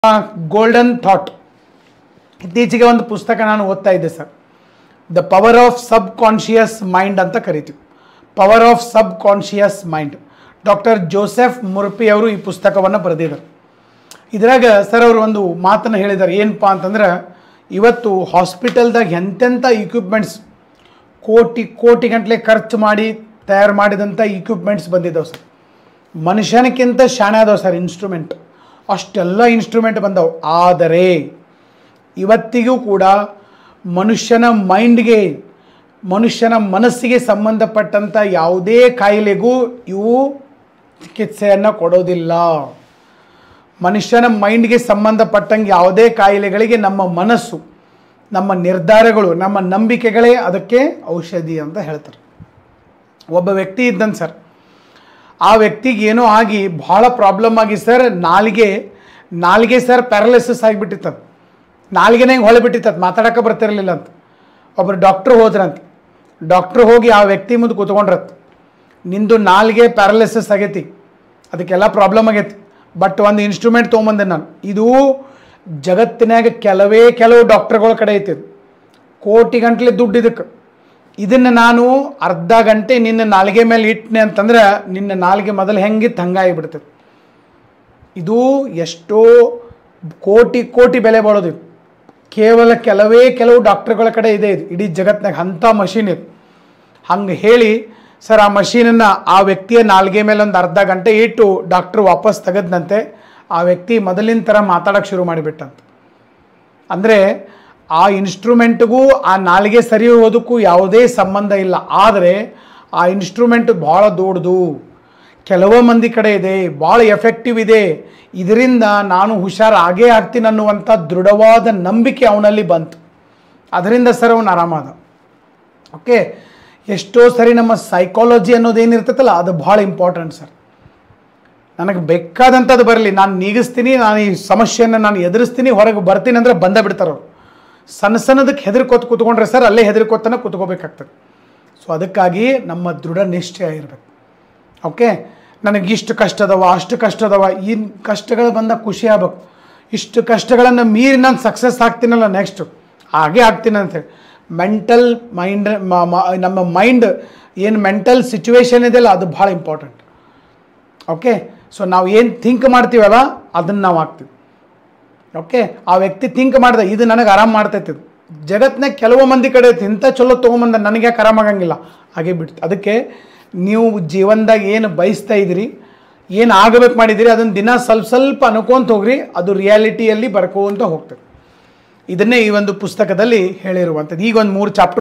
Golden thought ಇತ್ತೀಚೆಗೆ ಒಂದು ಪುಸ್ತಕ ನಾನು ಓದ್ತಾ ಇದ್ದೆ sir the power of subconscious mind ಅಂತ ಕರಿತೀವಿ power of subconscious mind doctor Joseph Murphy ಅವರು ಈ ಪುಸ್ತಕವನ್ನು ಬರೆದಿದ್ದಾರೆ ಇದ್ರಾಗ ಸರ್ ಅವರು ಒಂದು ಮಾತನ್ನು ಹೇಳಿದ್ದಾರೆ ಏನಪ್ಪ ಅಂತಂದ್ರೆ ಇವತ್ತು ಹಾಸ್ಪಿಟಲ್ದಾಗ ಎಂತೆಂಥ ಇಕ್ವಿಪ್ಮೆಂಟ್ಸ್ ಕೋಟಿ ಕೋಟಿ ಗಂಟಲೆ ಖರ್ಚು ಮಾಡಿ ತಯಾರು ಮಾಡಿದಂಥ ಇಕ್ವಿಪ್ಮೆಂಟ್ಸ್ ಬಂದಿದ್ದಾವೆ ಸರ್ ಮನುಷ್ಯನಕ್ಕಿಂತ ಶಾಣೆ ಅದಾವೆ ಸರ್ ಇನ್ಸ್ಟ್ರೂಮೆಂಟ್ ಅಷ್ಟೆಲ್ಲ ಇನ್ಸ್ಟ್ರೂಮೆಂಟ್ ಬಂದವು ಆದರೆ ಇವತ್ತಿಗೂ ಕೂಡ ಮನುಷ್ಯನ ಮೈಂಡ್ಗೆ ಮನುಷ್ಯನ ಮನಸ್ಸಿಗೆ ಸಂಬಂಧಪಟ್ಟಂಥ ಯಾವುದೇ ಕಾಯಿಲೆಗೂ ಇವು ಚಿಕಿತ್ಸೆಯನ್ನು ಕೊಡೋದಿಲ್ಲ ಮನುಷ್ಯನ ಮೈಂಡ್ಗೆ ಸಂಬಂಧಪಟ್ಟಂಗೆ ಯಾವುದೇ ಕಾಯಿಲೆಗಳಿಗೆ ನಮ್ಮ ಮನಸ್ಸು ನಮ್ಮ ನಿರ್ಧಾರಗಳು ನಮ್ಮ ನಂಬಿಕೆಗಳೇ ಅದಕ್ಕೆ ಔಷಧಿ ಅಂತ ಹೇಳ್ತಾರೆ ಒಬ್ಬ ವ್ಯಕ್ತಿ ಇದ್ದಂತೆ ಸರ್ ಆ ವ್ಯಕ್ತಿಗೆ ಏನೋ ಆಗಿ ಭಾಳ ಪ್ರಾಬ್ಲಮ್ ಆಗಿ ಸರ್ ನಾಲಿಗೆ ನಾಲಿಗೆ ಸರ್ ಪ್ಯಾರಲಿಸಿಸ್ ಆಗಿಬಿಟ್ಟಿತ್ತದು ನಾಲಿಗೆನೇ ಹಿಂಗೆ ಹೊಳಬಿಟ್ಟಿತ್ತದು ಮಾತಾಡೋಕೆ ಬರ್ತಿರಲಿಲ್ಲ ಅಂತ ಒಬ್ಬರು ಡಾಕ್ಟ್ರು ಹೋದ್ರಂತ ಡಾಕ್ಟ್ರು ಹೋಗಿ ಆ ವ್ಯಕ್ತಿ ಮುಂದೆ ಕೂತ್ಕೊಂಡ್ರತ್ ನಿಂದು ನಾಲಿಗೆ ಪ್ಯಾರಲಿಸಿಸ್ ಆಗೈತಿ ಅದಕ್ಕೆಲ್ಲ ಪ್ರಾಬ್ಲಮ್ ಆಗೈತಿ ಬಟ್ ಒಂದು ಇನ್ಸ್ಟ್ರೂಮೆಂಟ್ ತೊಗೊಂಬಂದೆ ನಾನು ಇದು ಜಗತ್ತಿನಾಗ ಕೆಲವೇ ಕೆಲವು ಡಾಕ್ಟ್ರುಗಳ ಕಡೆ ಐತಿ ಇದು. ಕೋಟಿ ಗಂಟ್ಲೆ ದುಡ್ಡು ಇದಕ್ಕೆ ಇದನ್ನು ನಾನು ಅರ್ಧ ಗಂಟೆ ನಿನ್ನ ನಾಲಿಗೆ ಮೇಲೆ ಇಟ್ಟನೆ ಅಂತಂದ್ರೆ ನಿನ್ನ ನಾಲಿಗೆ ಮೊದಲು ಹೆಂಗಿತ್ತು ಹಂಗಾಗಿಬಿಡ್ತದೆ ಇದು ಎಷ್ಟೋ ಕೋಟಿ ಕೋಟಿ ಬೆಲೆ ಬಾಳೋದು ಇದು ಕೇವಲ ಕೆಲವೇ ಕೆಲವು ಡಾಕ್ಟ್ರುಗಳ ಕಡೆ ಇದೆ ಇದು ಇಡೀ ಜಗತ್ತಿನಾಗ ಅಂಥ ಮಷೀನ್ ಇದು ಹಂಗೆ ಹೇಳಿ ಸರ್ ಆ ಮಷೀನನ್ನು ಆ ವ್ಯಕ್ತಿಯ ನಾಲ್ಗೆ ಮೇಲೆ ಒಂದು ಅರ್ಧ ಗಂಟೆ ಇಟ್ಟು ಡಾಕ್ಟ್ರು ವಾಪಸ್ ತೆಗೆದಂತೆ ಆ ವ್ಯಕ್ತಿ ಮೊದಲಿನ ಥರ ಮಾತಾಡೋಕ್ಕೆ ಶುರು ಮಾಡಿಬಿಟ್ಟಂತ ಅಂದರೆ ಆ ಇನ್ಸ್ಟ್ರೂಮೆಂಟ್ಗೂ ಆ ನಾಲಿಗೆ ಸರಿ ಹೋಗೋದಕ್ಕೂ ಯಾವುದೇ ಸಂಬಂಧ ಇಲ್ಲ ಆದರೆ ಆ ಇನ್ಸ್ಟ್ರೂಮೆಂಟ್ ಭಾಳ ದೊಡ್ಡದು ಕೆಲವು ಮಂದಿ ಕಡೆ ಇದೆ ಭಾಳ ಎಫೆಕ್ಟಿವ್ ಇದೆ ಇದರಿಂದ ನಾನು ಹುಷಾರು ಆಗೇ ಆಗ್ತೀನಿ ಅನ್ನುವಂಥ ದೃಢವಾದ ನಂಬಿಕೆ ಅವನಲ್ಲಿ ಬಂತು ಅದರಿಂದ ಸರ್ ಅವನು ಆರಾಮಾದ ಓಕೆ ಎಷ್ಟೋ ಸರಿ ನಮ್ಮ ಸೈಕಾಲಜಿ ಅನ್ನೋದೇನಿರ್ತೈತಲ್ಲ ಅದು ಭಾಳ ಇಂಪಾರ್ಟೆಂಟ್ ಸರ್ ನನಗೆ ಬೇಕಾದಂಥದ್ದು ಬರಲಿ ನಾನು ನೀಗಿಸ್ತೀನಿ ನಾನು ಈ ಸಮಸ್ಯೆಯನ್ನು ನಾನು ಎದುರಿಸ್ತೀನಿ ಹೊರಗೆ ಬರ್ತೀನಿ ಅಂದರೆ ಬಂದ ಬಿಡ್ತಾರೆ ಅವರು ಸಣ್ಣ ಸಣ್ಣದಕ್ಕೆ ಹೆದರ್ಕೋತ ಕೂತ್ಕೊಂಡ್ರೆ ಸರ್ ಅಲ್ಲೇ ಹೆದರ್ಕೋತನ ಕೂತ್ಕೋಬೇಕಾಗ್ತದೆ ಸೊ ಅದಕ್ಕಾಗಿ ನಮ್ಮ ದೃಢ ನಿಶ್ಚಯ ಇರಬೇಕು ಓಕೆ ನನಗೆ ಇಷ್ಟು ಕಷ್ಟ ಅದಾವ ಅಷ್ಟು ಕಷ್ಟ ಅದಾವ ಈ ಕಷ್ಟಗಳು ಬಂದಾಗ ಖುಷಿ ಆಗ್ಬೇಕು ಇಷ್ಟು ಕಷ್ಟಗಳನ್ನು ಮೀರಿ ನಾನು ಸಕ್ಸಸ್ ಆಗ್ತೀನಲ್ಲ ನೆಕ್ಸ್ಟು ಹಾಗೆ ಆಗ್ತೀನಿ ಅಂತೇಳಿ ಮೆಂಟಲ್ ಮೈಂಡ್ ನಮ್ಮ ಮೈಂಡ್ ಏನು ಮೆಂಟಲ್ ಸಿಚುವೇಶನ್ ಇದೆಯಲ್ಲ ಅದು ಭಾಳ ಇಂಪಾರ್ಟೆಂಟ್ ಓಕೆ ಸೊ ನಾವು ಏನು ಥಿಂಕ್ ಮಾಡ್ತೀವಲ್ಲ ಅದನ್ನು ನಾವು ಆಗ್ತೀವಿ ಓಕೆ ಆ ವ್ಯಕ್ತಿ ಥಿಂಕ್ ಮಾಡ್ದೆ ಇದು ನನಗೆ ಆರಾಮ್ ಮಾಡ್ತೈತಿ ಇದು ಜಗತ್ತಿನಾಗ ಕೆಲವು ಮಂದಿ ಕಡೆ ಐತಿ ಇಂಥ ಚಲೋ ತೊಗೊಂಬಂದ ನನಗೆ ಯಾಕೆ ಆರಾಮಾಗಂಗಿಲ್ಲ ಹಾಗೆ ಬಿಡ್ತು ಅದಕ್ಕೆ ನೀವು ಜೀವನದಾಗ ಏನು ಬಯಸ್ತಾ ಇದ್ದೀರಿ ಏನು ಆಗಬೇಕು ಮಾಡಿದ್ದೀರಿ ಅದನ್ನು ದಿನ ಸ್ವಲ್ಪ ಸ್ವಲ್ಪ ಅನ್ಕೊಂತ ಹೋಗ್ರಿ ಅದು ರಿಯಾಲಿಟಿಯಲ್ಲಿ ಬರ್ಕೋಂತ ಹೋಗ್ತದೆ ಇದನ್ನೇ ಈ ಒಂದು ಪುಸ್ತಕದಲ್ಲಿ ಹೇಳಿರುವಂಥದ್ದು ಈಗ ಒಂದು ಮೂರು ಚಾಪ್ಟರ್